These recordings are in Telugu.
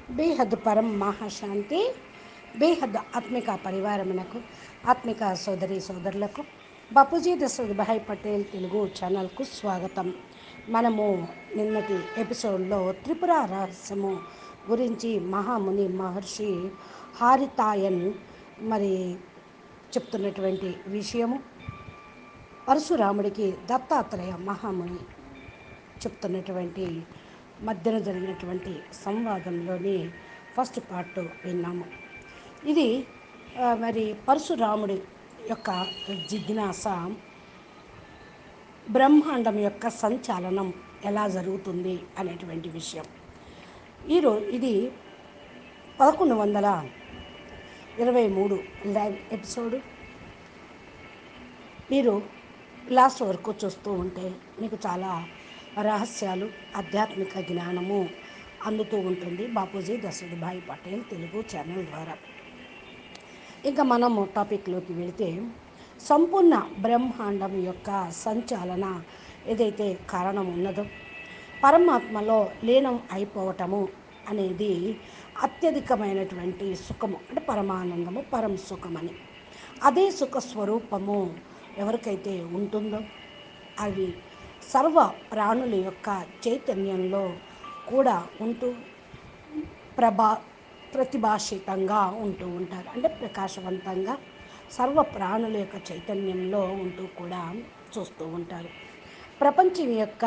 బేహద్ పరం మహాశాంతి బేహద్ ఆత్మిక పరివారమునకు ఆత్మిక సోదరి సోదరులకు బాపూజీ దశరథభాయ్ పటేల్ తెలుగు ఛానల్కు స్వాగతం మనము నిన్నటి ఎపిసోడ్లో త్రిపుర రహస్యము గురించి మహాముని మహర్షి హారితాయన్ మరి చెప్తున్నటువంటి విషయము పరశురాముడికి దత్తాత్రేయ మహాముని చెప్తున్నటువంటి మధ్యన జరిగినటువంటి సంవాదంలోని ఫస్ట్ పార్ట్ విన్నాము ఇది ఆ, మరి పరశురాముడి యొక్క జిజ్ఞాస బ్రహ్మాండం యొక్క సంచాలనం ఎలా జరుగుతుంది అనేటువంటి విషయం ఈరోజు ఇది పదకొండు వందల ఇరవై మూడు లైవ్ ఎపిసోడు మీరు లాస్ట్ వరకు చూస్తూ ఉంటే మీకు చాలా రహస్యాలు ఆధ్యాత్మిక జ్ఞానము అందుతూ ఉంటుంది బాపూజీ దశరథభాయ్ పటేల్ తెలుగు ఛానల్ ద్వారా ఇంకా మనము టాపిక్లోకి వెళితే సంపూర్ణ బ్రహ్మాండం యొక్క సంచాలన ఏదైతే కారణం ఉన్నదో పరమాత్మలో లీనం అయిపోవటము అనేది అత్యధికమైనటువంటి సుఖము అంటే పరమానందము పరం సుఖమని అదే సుఖ స్వరూపము ఎవరికైతే ఉంటుందో అవి సర్వ ప్రాణుల యొక్క చైతన్యంలో కూడా ఉంటూ ప్రభా ప్రతిభాషితంగా ఉంటూ ఉంటారు అంటే ప్రకాశవంతంగా సర్వ ప్రాణుల యొక్క చైతన్యంలో ఉంటూ కూడా చూస్తూ ఉంటారు ప్రపంచం యొక్క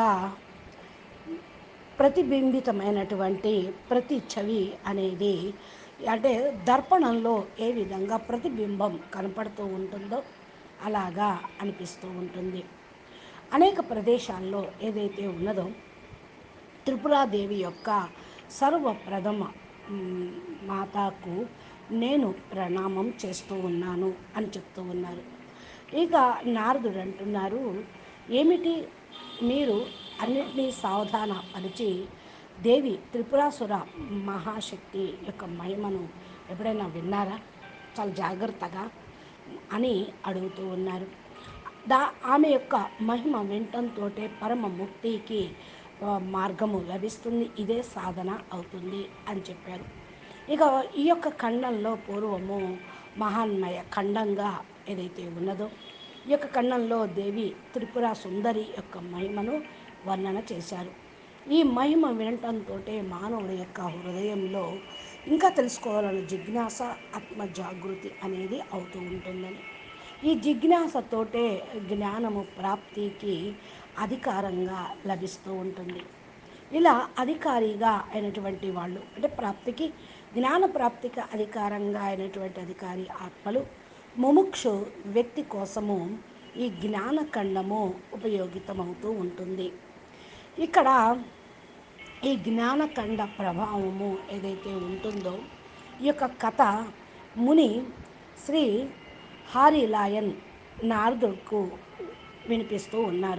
ప్రతిబింబితమైనటువంటి ప్రతి చెవి అనేది అంటే దర్పణంలో ఏ విధంగా ప్రతిబింబం కనపడుతూ ఉంటుందో అలాగా అనిపిస్తూ ఉంటుంది అనేక ప్రదేశాల్లో ఏదైతే ఉన్నదో త్రిపురాదేవి యొక్క సర్వప్రథమ మ్, మాతాకు నేను ప్రణామం చేస్తూ ఉన్నాను అని చెప్తూ ఉన్నారు ఇక నారదుడు అంటున్నారు ఏమిటి మీరు అన్నిటినీ సావధాన పరిచి దేవి త్రిపురాసుర మహాశక్తి యొక్క మహిమను ఎప్పుడైనా విన్నారా చాలా జాగ్రత్తగా అని అడుగుతూ ఉన్నారు దా ఆమె యొక్క మహిమ వినటంతో పరమ ముక్తికి ఆ, మార్గము లభిస్తుంది ఇదే సాధన అవుతుంది అని చెప్పారు ఇక ఈ యొక్క ఖండంలో పూర్వము మహాన్మయ ఖండంగా ఏదైతే ఉన్నదో ఈ యొక్క ఖండంలో దేవి త్రిపుర సుందరి యొక్క మహిమను వర్ణన చేశారు ఈ మహిమ వినటంతో మానవుడి యొక్క హృదయంలో ఇంకా తెలుసుకోవాలన్న జిజ్ఞాస ఆత్మ జాగృతి అనేది అవుతూ ఉంటుందని ఈ జిజ్ఞాసతోటే జ్ఞానము ప్రాప్తికి అధికారంగా లభిస్తూ ఉంటుంది ఇలా అధికారిగా అయినటువంటి వాళ్ళు అంటే ప్రాప్తికి జ్ఞాన ప్రాప్తికి అధికారంగా అయినటువంటి అధికారి ఆత్మలు ముముక్షు వ్యక్తి కోసము ఈ జ్ఞానఖండము ఉపయోగితమవుతూ ఉంటుంది ఇక్కడ ఈ జ్ఞానఖండ ప్రభావము ఏదైతే ఉంటుందో ఈ యొక్క కథ ముని శ్రీ హారిలాయన్ నారదుడుకు వినిపిస్తూ ఉన్నారు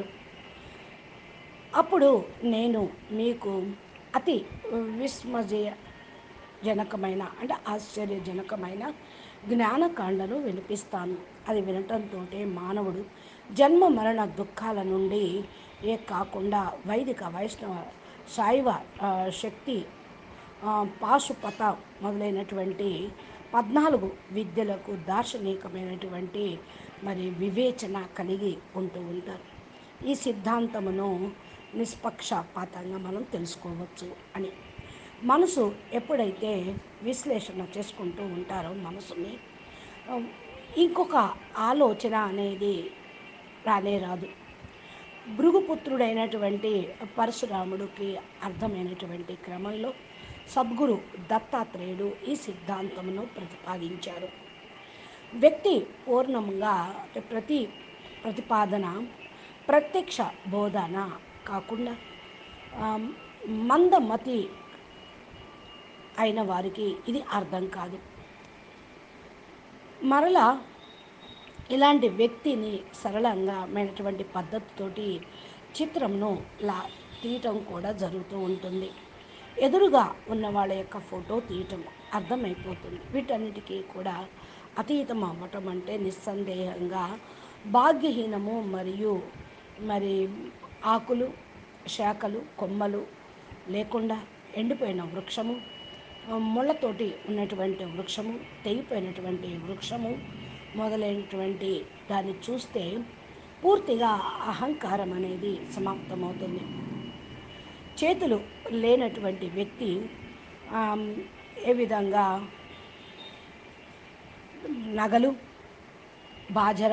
అప్పుడు నేను మీకు అతి విస్మజయ జనకమైన అంటే ఆశ్చర్యజనకమైన జ్ఞానకాండను వినిపిస్తాను అది వినటంతో మానవుడు జన్మ మరణ దుఃఖాల నుండి ఏ కాకుండా వైదిక వైష్ణవ శైవ ఆ, శక్తి ఆ, పాశుపత మొదలైనటువంటి పద్నాలుగు విద్యలకు దార్శనికమైనటువంటి మరి వివేచన కలిగి ఉంటూ ఉంటారు ఈ సిద్ధాంతమును నిష్పక్షపాతంగా మనం తెలుసుకోవచ్చు అని మనసు ఎప్పుడైతే విశ్లేషణ చేసుకుంటూ ఉంటారో మనసుని ఆ, ఇంకొక ఆలోచన అనేది రానే రాదు భృగుపుత్రుడైనటువంటి పరశురాముడికి అర్థమైనటువంటి క్రమంలో సద్గురు దత్తాత్రేయుడు ఈ సిద్ధాంతమును ప్రతిపాదించారు వ్యక్తి పూర్ణంగా అంటే ప్రతి ప్రతిపాదన ప్రత్యక్ష బోధన కాకుండా ఆ, మందమతి అయిన వారికి ఇది అర్థం కాదు మరలా ఇలాంటి వ్యక్తిని సరళంగా మైనటువంటి పద్ధతితోటి చిత్రంను లా తీయటం కూడా జరుగుతూ ఉంటుంది ఎదురుగా ఉన్న వాళ్ళ యొక్క ఫోటో తీయటం అర్థమైపోతుంది వీటన్నిటికీ కూడా అతీతం అవ్వటం అంటే నిస్సందేహంగా భాగ్యహీనము మరియు మరి ఆకులు శాఖలు కొమ్మలు లేకుండా ఎండిపోయిన వృక్షము ఆ, ముళ్ళతోటి ఉన్నటువంటి వృక్షము తెగిపోయినటువంటి వృక్షము మొదలైనటువంటి దాన్ని చూస్తే పూర్తిగా అహంకారం అనేది సమాప్తమవుతుంది చేతులు లేనటువంటి వ్యక్తి ఆమ్, ఏ విధంగా నగలు బాజర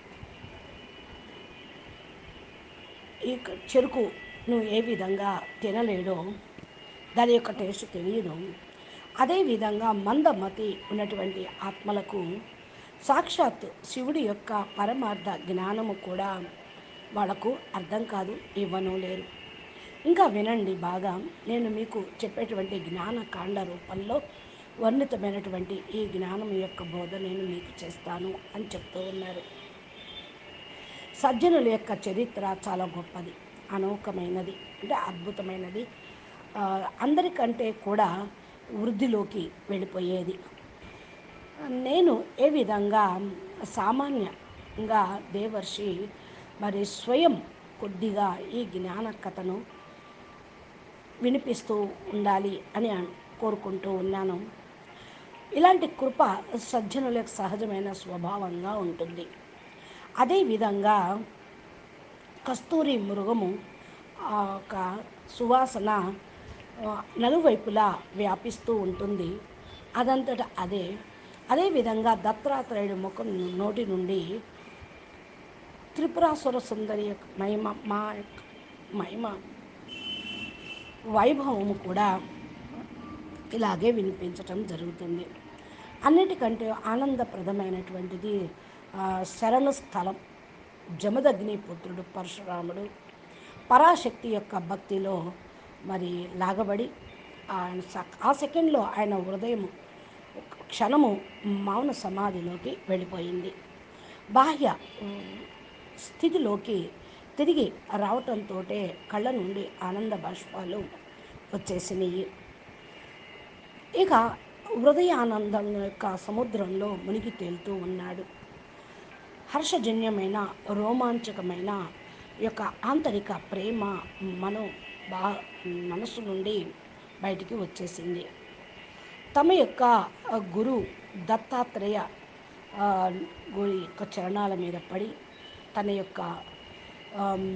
ఈ క- చెరుకును ఏ విధంగా తినలేడో దాని యొక్క టేస్ట్ తెలియదు అదేవిధంగా మందమతి ఉన్నటువంటి ఆత్మలకు సాక్షాత్ శివుడి యొక్క పరమార్థ జ్ఞానము కూడా వాళ్ళకు అర్థం కాదు ఇవ్వను లేరు ఇంకా వినండి బాగా నేను మీకు చెప్పేటువంటి జ్ఞాన కాండ రూపంలో వర్ణితమైనటువంటి ఈ జ్ఞానం యొక్క బోధ నేను మీకు చేస్తాను అని చెప్తూ ఉన్నారు సజ్జనుల యొక్క చరిత్ర చాలా గొప్పది అనూకమైనది అంటే అద్భుతమైనది ఆ, అందరికంటే కూడా వృద్ధిలోకి వెళ్ళిపోయేది నేను ఏ విధంగా సామాన్యంగా దేవర్షి మరి స్వయం కొద్దిగా ఈ జ్ఞాన కథను వినిపిస్తూ ఉండాలి అని అన్- కోరుకుంటూ ఉన్నాను ఇలాంటి కృప సజ్జనులకు సహజమైన స్వభావంగా ఉంటుంది అదేవిధంగా కస్తూరి మృగము ఆ ఒక సువాసన ఆ, నలువైపులా వ్యాపిస్తూ ఉంటుంది అదంతట అదే అదేవిధంగా దత్తాత్రేయుడి ముఖం నోటి నుండి త్రిపురాసుర సుందరి యొక్క మహిమ మా యొక్క మహిమ వైభవము కూడా ఇలాగే వినిపించటం జరుగుతుంది అన్నిటికంటే ఆనందప్రదమైనటువంటిది ఆ, శరణు స్థలం జమదగ్ని పుత్రుడు పరశురాముడు పరాశక్తి యొక్క భక్తిలో మరి లాగబడి ఆయన స- ఆ సెకండ్లో ఆయన హృదయం ఒక క్షణము మౌన సమాధిలోకి వెళ్ళిపోయింది బాహ్య ఉమ్, స్థితిలోకి తిరిగి రావటంతో కళ్ళ నుండి ఆనంద బాష్పాలు వచ్చేసినాయి ఇక హృదయానందం యొక్క సముద్రంలో మునిగి తేలుతూ ఉన్నాడు హర్షజన్యమైన రోమాంచకమైన యొక్క ఆంతరిక ప్రేమ మనో బా మనసు నుండి బయటికి వచ్చేసింది తమ యొక్క ఆ, గురు దత్తాత్రేయ ఆ, గురి యొక్క చరణాల మీద పడి తన యొక్క ఆమ్,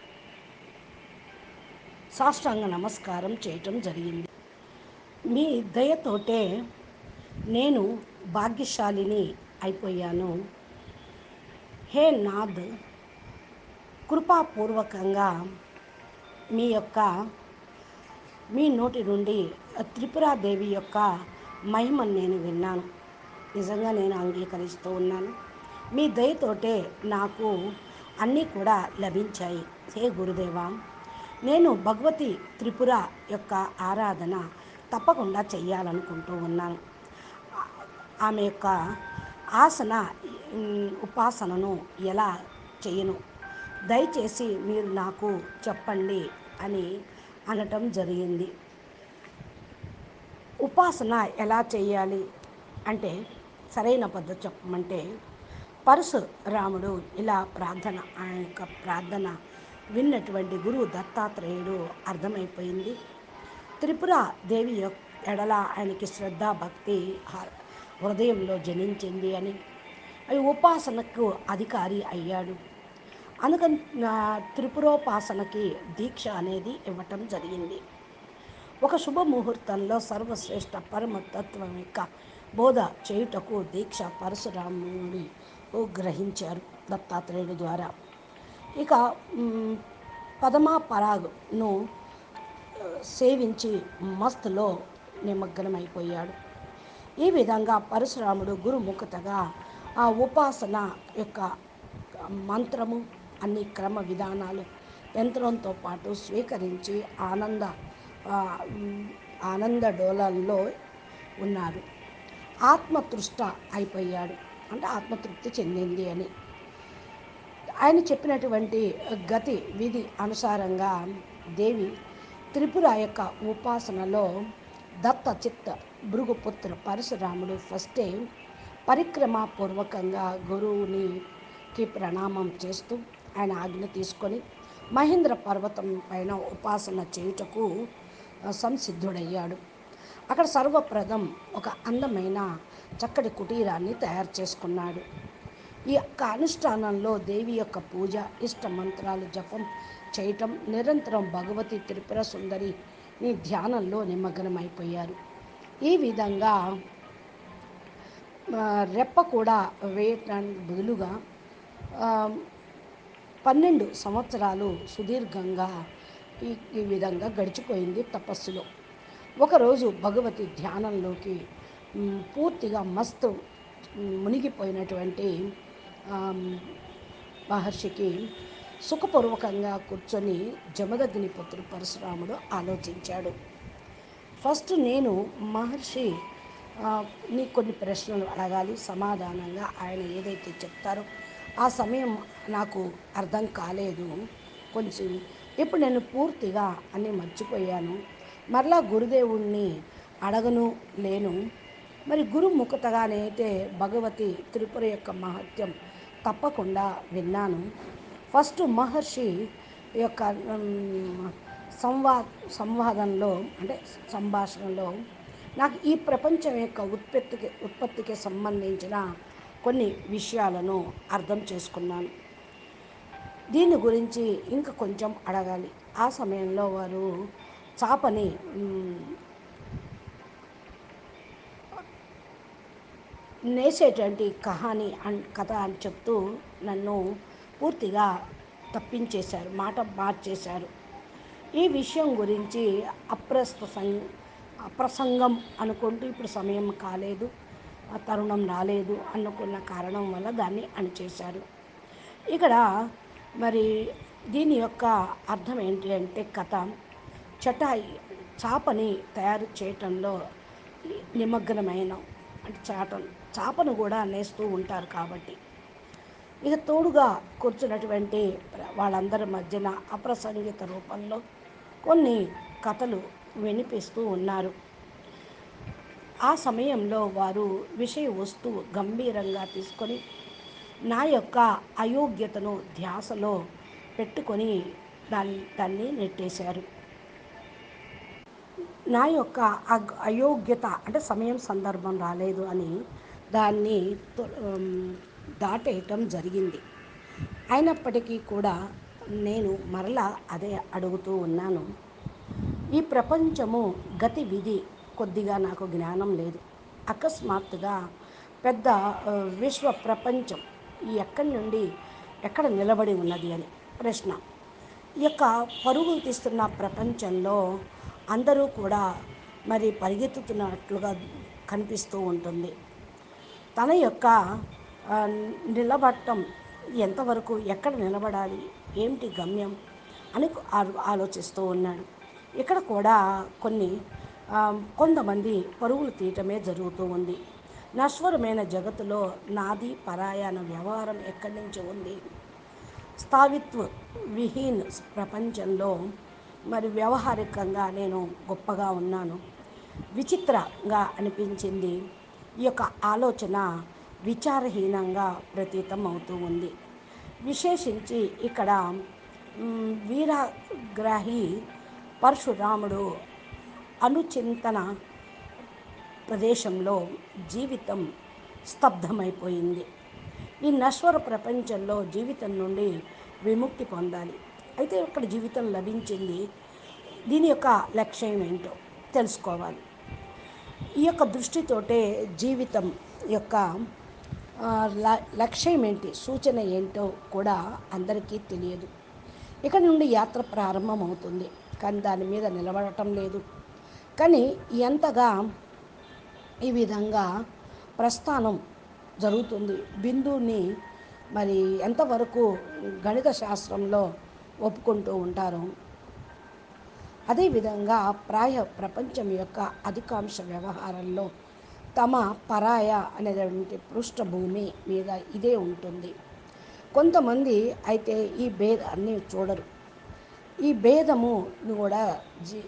సాష్టాంగ నమస్కారం చేయటం జరిగింది మీ దయతోటే నేను భాగ్యశాలిని అయిపోయాను హే నాథ్ కృపాపూర్వకంగా మీ యొక్క మీ నోటి నుండి త్రిపురాదేవి యొక్క మహిమను నేను విన్నాను నిజంగా నేను అంగీకరిస్తూ ఉన్నాను మీ దయతోటే నాకు అన్నీ కూడా లభించాయి హే గురుదేవా నేను భగవతి త్రిపుర యొక్క ఆరాధన తప్పకుండా చెయ్యాలనుకుంటూ ఉన్నాను ఆమె యొక్క ఆసన ఉమ్, ఉపాసనను ఎలా చేయను దయచేసి మీరు నాకు చెప్పండి అని అనటం జరిగింది ఉపాసన ఎలా చేయాలి అంటే సరైన పద్ధతి చెప్పమంటే పరశురాముడు ఇలా ప్రార్థన ఆయన యొక్క ప్రార్థన విన్నటువంటి గురువు దత్తాత్రేయుడు అర్థమైపోయింది త్రిపుర దేవి యొక్క ఎడల ఆయనకి శ్రద్ధ భక్తి హ- హృదయంలో జనించింది అని అవి ఉపాసనకు అధికారి అయ్యాడు అందుకని నా త్రిపురోపాసనకి దీక్ష అనేది ఇవ్వటం జరిగింది ఒక శుభముహూర్తంలో సర్వశ్రేష్ఠ పరమతత్వం యొక్క బోధ చేయుటకు దీక్ష పరశురాముడి గ్రహించారు దత్తాత్రేయుడి ద్వారా ఇక మ్, పదమా పరాగ్ను సేవించి మస్తులో నిమగ్నమైపోయాడు ఈ విధంగా పరశురాముడు గురుముఖతగా ఆ ఉపాసన యొక్క మంత్రము అన్ని క్రమ విధానాలు యంత్రంతో పాటు స్వీకరించి ఆనంద ఆ, ఉమ్, ఆనంద డోలల్లో ఉన్నారు ఆత్మతృష్ట అయిపోయాడు అంటే ఆత్మతృప్తి చెందింది అని ఆయన చెప్పినటువంటి గతి విధి అనుసారంగా దేవి త్రిపుర యొక్క ఉపాసనలో దత్త చిత్త భృగుపుత్ర పరశురాముడు ఫస్టే పరిక్రమాపూర్వకంగా గురువునికి ప్రణామం చేస్తూ ఆయన ఆజ్ఞ తీసుకొని మహేంద్ర పర్వతం పైన ఉపాసన చేయుటకు ఆ, సంసిద్ధుడయ్యాడు అక్కడ సర్వప్రథం ఒక అందమైన చక్కటి కుటీరాన్ని తయారు చేసుకున్నాడు ఈ యొక్క అనుష్ఠానంలో దేవి యొక్క పూజ ఇష్ట మంత్రాలు జపం చేయటం నిరంతరం భగవతి త్రిపుర సుందరి ఈ ధ్యానంలో నిమగ్నమైపోయారు ఈ విధంగా ఆ, రెప్ప కూడా వేయటానికి బదులుగా ఆ, పన్నెండు సంవత్సరాలు సుదీర్ఘంగా ఈ ఈ విధంగా గడిచిపోయింది తపస్సులో ఒకరోజు భగవతి ధ్యానంలోకి మ్, పూర్తిగా మస్తు మ్, మునిగిపోయినటువంటి ఆమ్, మహర్షికి సుఖపూర్వకంగా కూర్చొని జమదగ్ని పుత్రుడు పరశురాముడు ఆలోచించాడు ఫస్ట్ నేను మహర్షి ఆ, నీ కొన్ని ప్రశ్నలు అడగాలి సమాధానంగా ఆయన ఏదైతే చెప్తారో ఆ సమయం నాకు అర్థం కాలేదు కొంచెం ఇప్పుడు నేను పూర్తిగా అన్నీ మర్చిపోయాను మరలా గురుదేవుణ్ణి అడగను లేను మరి గురు ముఖతగానైతే భగవతి త్రిపుర యొక్క మహత్యం తప్పకుండా విన్నాను ఫస్ట్ మహర్షి యొక్క ఉమ్, సంవా సంవాదంలో అంటే సంభాషణలో నాకు ఈ ప్రపంచం యొక్క ఉత్పత్తికి ఉత్పత్తికి సంబంధించిన కొన్ని విషయాలను అర్థం చేసుకున్నాను దీని గురించి ఇంకా కొంచెం అడగాలి ఆ సమయంలో వారు చాపని ఉమ్, నేసేటువంటి కహాని అన్ కథ అని చెప్తూ నన్ను పూర్తిగా తప్పించేశారు మాట మార్చేశారు ఈ విషయం గురించి అప్రస్త అప్రసంగం అనుకుంటూ ఇప్పుడు సమయం కాలేదు ఆ తరుణం రాలేదు అనుకున్న కారణం వల్ల దాన్ని అణిచేశారు ఇక్కడ మరి దీని యొక్క అర్థం ఏంటి అంటే కథ చటాయి చాపని తయారు చేయటంలో నిమగ్నమైన అంటే చాట చాపను కూడా నేస్తూ ఉంటారు కాబట్టి ఇక తోడుగా కూర్చున్నటువంటి వాళ్ళందరి మధ్యన అప్రసంగిత రూపంలో కొన్ని కథలు వినిపిస్తూ ఉన్నారు ఆ సమయంలో వారు విషయ వస్తువు గంభీరంగా తీసుకొని నా యొక్క అయోగ్యతను ధ్యాసలో పెట్టుకొని దాన్ని దాన్ని నెట్టేశారు నా యొక్క అగ్ అయోగ్యత అంటే సమయం సందర్భం రాలేదు అని దాన్ని తొ- ఉమ్, దాటేయటం జరిగింది అయినప్పటికీ కూడా నేను మరలా అదే అడుగుతూ ఉన్నాను ఈ ప్రపంచము గతి విధి కొద్దిగా నాకు జ్ఞానం లేదు అకస్మాత్తుగా పెద్ద ఆ, విశ్వ ప్రపంచం ఈ ఎక్కడి నుండి ఎక్కడ నిలబడి ఉన్నది అని ప్రశ్న ఈ యొక్క పరుగులు తీస్తున్న ప్రపంచంలో అందరూ కూడా మరి పరిగెత్తుతున్నట్లుగా కనిపిస్తూ ఉంటుంది తన యొక్క ఆ, నిలబడటం ఎంతవరకు ఎక్కడ నిలబడాలి ఏమిటి గమ్యం అని ఆ- ఆలోచిస్తూ ఉన్నాడు ఇక్కడ కూడా కొన్ని ఆ, కొంతమంది పరుగులు తీయటమే జరుగుతూ ఉంది నశ్వరమైన జగత్తులో నాది పరాయ అన్న వ్యవహారం ఎక్కడి నుంచి ఉంది స్థావిత్వ విహీన్ ప్రపంచంలో మరి వ్యవహారికంగా నేను గొప్పగా ఉన్నాను విచిత్రంగా అనిపించింది ఈ యొక్క ఆలోచన విచారహీనంగా ప్రతీతం అవుతూ ఉంది విశేషించి ఇక్కడ మ్, వీరగ్రాహి పరశురాముడు అనుచింతన ప్రదేశంలో జీవితం స్తబ్దమైపోయింది ఈ నశ్వర ప్రపంచంలో జీవితం నుండి విముక్తి పొందాలి అయితే ఇక్కడ జీవితం లభించింది దీని యొక్క లక్ష్యం ఏంటో తెలుసుకోవాలి ఈ యొక్క దృష్టితోటే జీవితం యొక్క ఆ, ల- లక్ష్యం ఏంటి సూచన ఏంటో కూడా అందరికీ తెలియదు ఇక్కడ నుండి యాత్ర ప్రారంభమవుతుంది కానీ దాని మీద నిలబడటం లేదు కానీ ఎంతగా ఈ విధంగా ప్రస్థానం జరుగుతుంది బిందువుని మరి ఎంతవరకు గణిత శాస్త్రంలో ఒప్పుకుంటూ ఉంటారు అదేవిధంగా ప్రాయ ప్రపంచం యొక్క అధికాంశ వ్యవహారంలో తమ పరాయ అనేటువంటి పృష్ఠభూమి మీద ఇదే ఉంటుంది కొంతమంది అయితే ఈ భేదాన్ని చూడరు ఈ భేదము కూడా జీ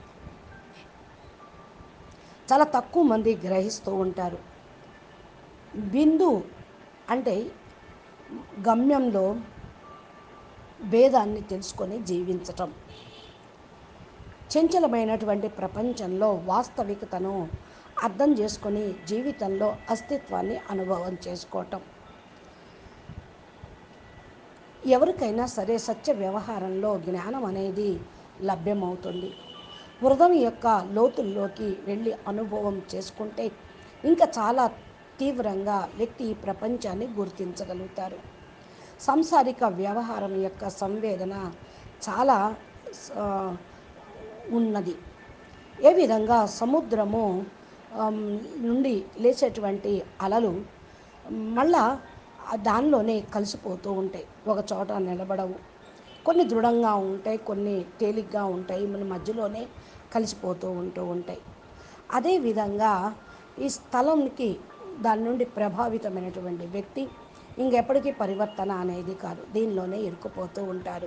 చాలా తక్కువ మంది గ్రహిస్తూ ఉంటారు బిందు అంటే గమ్యంలో భేదాన్ని తెలుసుకొని జీవించటం చంచలమైనటువంటి ప్రపంచంలో వాస్తవికతను అర్థం చేసుకొని జీవితంలో అస్తిత్వాన్ని అనుభవం చేసుకోవటం ఎవరికైనా సరే సత్య వ్యవహారంలో జ్ఞానం అనేది లభ్యమవుతుంది హృదయం యొక్క లోతుల్లోకి వెళ్ళి అనుభవం చేసుకుంటే ఇంకా చాలా తీవ్రంగా వ్యక్తి ఈ ప్రపంచాన్ని గుర్తించగలుగుతారు సంసారిక వ్యవహారం యొక్క సంవేదన చాలా ఆ, ఉన్నది ఏ విధంగా సముద్రము ఆమ్, నుండి లేచేటువంటి అలలు మళ్ళా ఆ దానిలోనే కలిసిపోతూ ఉంటాయి ఒక చోట నిలబడవు కొన్ని దృఢంగా ఉంటాయి కొన్ని తేలిగ్గా ఉంటాయి మన మధ్యలోనే కలిసిపోతూ ఉంటూ ఉంటాయి అదేవిధంగా ఈ స్థలంకి దాని నుండి ప్రభావితమైనటువంటి వ్యక్తి ఇంకెప్పటికీ పరివర్తన అనేది కాదు దీనిలోనే ఇరుక్కుపోతూ ఉంటారు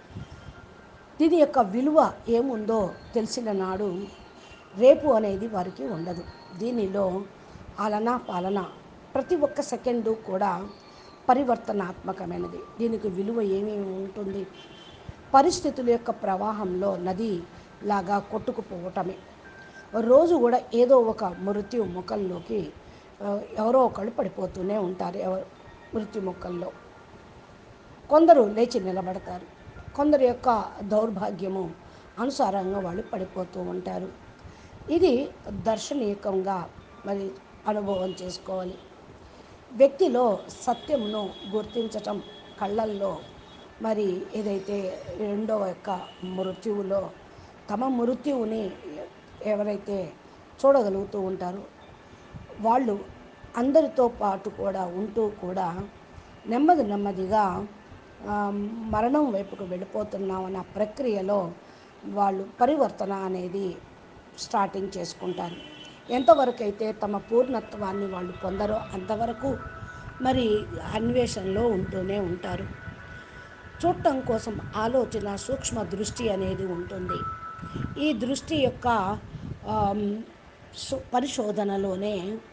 దీని యొక్క విలువ ఏముందో తెలిసిన నాడు రేపు అనేది వారికి ఉండదు దీనిలో ఆలన పాలన ప్రతి ఒక్క సెకండు కూడా పరివర్తనాత్మకమైనది దీనికి విలువ ఏమేమి ఉంటుంది పరిస్థితుల యొక్క ప్రవాహంలో నది లాగా కొట్టుకుపోవటమే రోజు కూడా ఏదో ఒక మృత్యు ముఖంలోకి ఆ, ఎవరో ఒకళ్ళు పడిపోతూనే ఉంటారు ఎవరు మృత్యు ముఖంలో కొందరు లేచి నిలబడతారు కొందరి యొక్క దౌర్భాగ్యము అనుసారంగా వాళ్ళు పడిపోతూ ఉంటారు ఇది దర్శనీయకంగా మరి అనుభవం చేసుకోవాలి వ్యక్తిలో సత్యమును గుర్తించటం కళ్ళల్లో మరి ఏదైతే రెండవ యొక్క మృత్యువులో తమ మృత్యువుని ఎవరైతే చూడగలుగుతూ ఉంటారో వాళ్ళు అందరితో పాటు కూడా ఉంటూ కూడా నెమ్మది నెమ్మదిగా ఆ, మరణం వైపుకు వెళ్ళిపోతున్నాం అన్న ప్రక్రియలో వాళ్ళు పరివర్తన అనేది స్టార్టింగ్ చేసుకుంటారు ఎంతవరకు అయితే తమ పూర్ణత్వాన్ని వాళ్ళు పొందరో అంతవరకు మరి అన్వేషణలో ఉంటూనే ఉంటారు చూడటం కోసం ఆలోచన సూక్ష్మ దృష్టి అనేది ఉంటుంది ఈ దృష్టి యొక్క ఆమ్, సు- పరిశోధనలోనే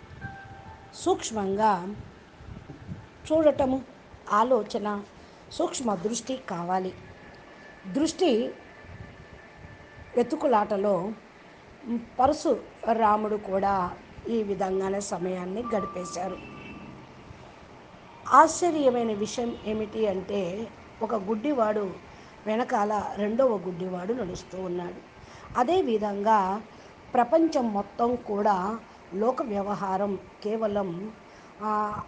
సూక్ష్మంగా చూడటము ఆలోచన సూక్ష్మ దృష్టి కావాలి దృష్టి వెతుకులాటలో మ్, పరశురాముడు కూడా ఈ విధంగానే సమయాన్ని గడిపేశారు ఆశ్చర్యమైన విషయం ఏమిటి అంటే ఒక గుడ్డివాడు వెనకాల రెండవ గుడ్డివాడు నడుస్తూ ఉన్నాడు అదేవిధంగా ప్రపంచం మొత్తం కూడా లోక వ్యవహారం కేవలం ఆ,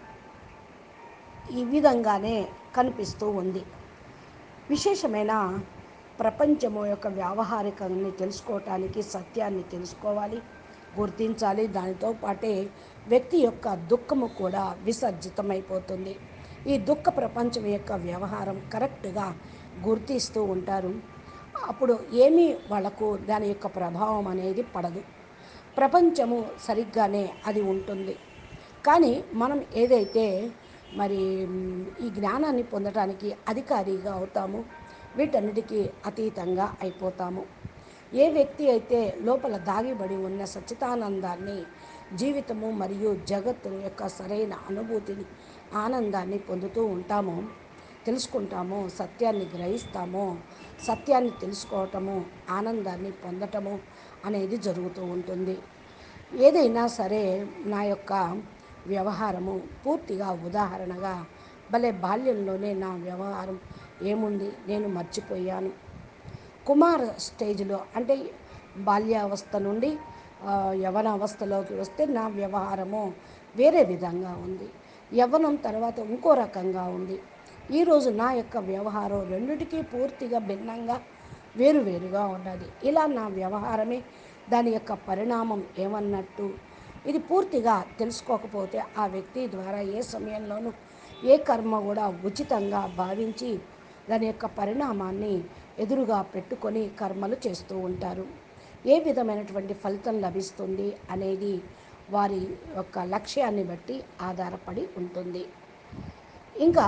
ఈ విధంగానే కనిపిస్తూ ఉంది విశేషమైన ప్రపంచము యొక్క వ్యావహారికాన్ని తెలుసుకోవటానికి సత్యాన్ని తెలుసుకోవాలి గుర్తించాలి దానితో పాటే వ్యక్తి యొక్క దుఃఖము కూడా విసర్జితమైపోతుంది ఈ దుఃఖ ప్రపంచం యొక్క వ్యవహారం కరెక్ట్గా గుర్తిస్తూ ఉంటారు అప్పుడు ఏమీ వాళ్ళకు దాని యొక్క ప్రభావం అనేది పడదు ప్రపంచము సరిగ్గానే అది ఉంటుంది కానీ మనం ఏదైతే మరి మ్, ఈ జ్ఞానాన్ని పొందడానికి అధికారిగా అవుతామో వీటన్నిటికీ అతీతంగా అయిపోతాము ఏ వ్యక్తి అయితే లోపల దాగిబడి ఉన్న సచ్చితానందాన్ని జీవితము మరియు జగత్తు యొక్క సరైన అనుభూతిని ఆనందాన్ని పొందుతూ ఉంటామో తెలుసుకుంటామో సత్యాన్ని గ్రహిస్తామో సత్యాన్ని తెలుసుకోవటము ఆనందాన్ని పొందటము అనేది జరుగుతూ ఉంటుంది ఏదైనా సరే నా యొక్క వ్యవహారము పూర్తిగా ఉదాహరణగా భలే బాల్యంలోనే నా వ్యవహారం ఏముంది నేను మర్చిపోయాను కుమార స్టేజ్లో అంటే బాల్యావస్థ నుండి ఆ, యవన అవస్థలోకి వస్తే నా వ్యవహారము వేరే విధంగా ఉంది యవ్వనం తర్వాత ఇంకో రకంగా ఉంది ఈరోజు నా యొక్క వ్యవహారం రెండిటికీ పూర్తిగా భిన్నంగా వేరువేరుగా ఉన్నది ఇలా నా వ్యవహారమే దాని యొక్క పరిణామం ఏమన్నట్టు ఇది పూర్తిగా తెలుసుకోకపోతే ఆ వ్యక్తి ద్వారా ఏ సమయంలోనూ ఏ కర్మ కూడా ఉచితంగా భావించి దాని యొక్క పరిణామాన్ని ఎదురుగా పెట్టుకొని కర్మలు చేస్తూ ఉంటారు ఏ విధమైనటువంటి ఫలితం లభిస్తుంది అనేది వారి యొక్క లక్ష్యాన్ని బట్టి ఆధారపడి ఉంటుంది ఇంకా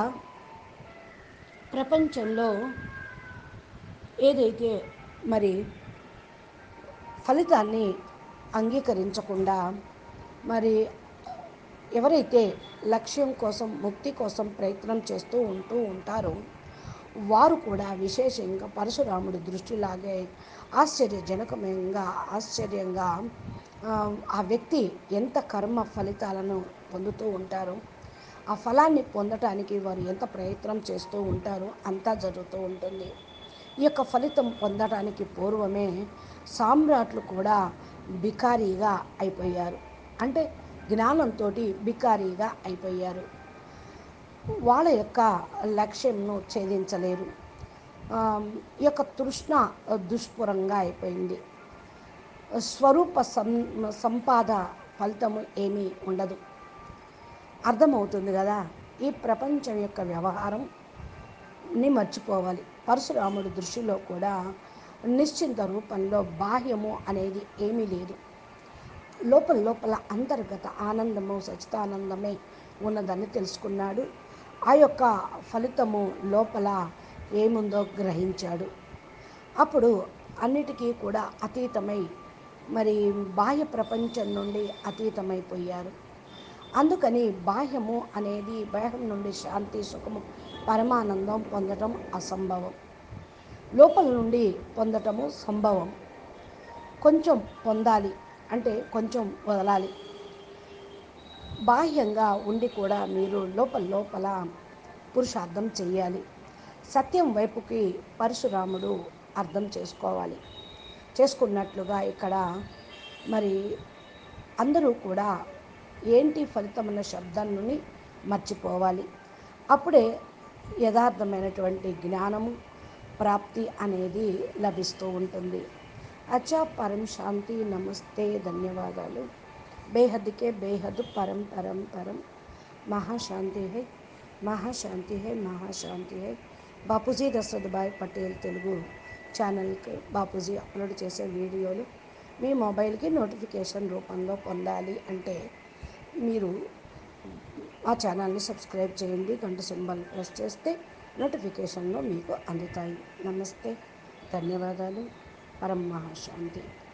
ప్రపంచంలో ఏదైతే మరి ఫలితాన్ని అంగీకరించకుండా మరి ఎవరైతే లక్ష్యం కోసం ముక్తి కోసం ప్రయత్నం చేస్తూ ఉంటూ ఉంటారో వారు కూడా విశేషంగా పరశురాముడి దృష్టిలాగే ఆశ్చర్యజనకమంగా ఆశ్చర్యంగా ఆ, ఆ వ్యక్తి ఎంత కర్మ ఫలితాలను పొందుతూ ఉంటారో ఆ ఫలాన్ని పొందటానికి వారు ఎంత ప్రయత్నం చేస్తూ ఉంటారో అంతా జరుగుతూ ఉంటుంది ఈ యొక్క ఫలితం పొందడానికి పూర్వమే సామ్రాట్లు కూడా బికారీగా అయిపోయారు అంటే జ్ఞానంతో బికారీగా అయిపోయారు వాళ్ళ యొక్క లక్ష్యంను ఛేదించలేరు ఆ, ఈ యొక్క తృష్ణ దుష్పురంగా అయిపోయింది స్వరూప సం సంపాద ఫలితము ఏమీ ఉండదు అర్థమవుతుంది కదా ఈ ప్రపంచం యొక్క వ్యవహారం ని మర్చిపోవాలి పరశురాముడి దృష్టిలో కూడా నిశ్చింత రూపంలో బాహ్యము అనేది ఏమీ లేదు లోపల లోపల అంతర్గత ఆనందము సచితానందమే ఉన్నదని తెలుసుకున్నాడు ఆ యొక్క ఫలితము లోపల ఏముందో గ్రహించాడు అప్పుడు అన్నిటికీ కూడా అతీతమై మరి బాహ్య ప్రపంచం నుండి అతీతమైపోయారు అందుకని బాహ్యము అనేది బాహ్యం నుండి శాంతి సుఖము పరమానందం పొందటం అసంభవం లోపల నుండి పొందటము సంభవం కొంచెం పొందాలి అంటే కొంచెం వదలాలి బాహ్యంగా ఉండి కూడా మీరు లోపల లోపల పురుషార్థం చెయ్యాలి సత్యం వైపుకి పరశురాముడు అర్థం చేసుకోవాలి చేసుకున్నట్లుగా ఇక్కడ మరి అందరూ కూడా ఏంటి ఫలితమైన శబ్దాన్ని మర్చిపోవాలి అప్పుడే యథార్థమైనటువంటి జ్ఞానము ప్రాప్తి అనేది లభిస్తూ ఉంటుంది అచ్చా పరం శాంతి నమస్తే ధన్యవాదాలు బేహద్కే బేహద్ పరం పరం పరం మహాశాంతి హై మహాశాంతి హై మహాశాంతి హై బాపూజీ దశరథభాయ్ పటేల్ తెలుగు ఛానల్కి బాపూజీ అప్లోడ్ చేసే వీడియోలు మీ మొబైల్కి నోటిఫికేషన్ రూపంలో పొందాలి అంటే మీరు మా ఛానల్ని సబ్స్క్రైబ్ చేయండి గంట సింబల్ ప్రెస్ చేస్తే నోటిఫికేషన్లో మీకు అందుతాయి నమస్తే ధన్యవాదాలు పరం మహాశాంతి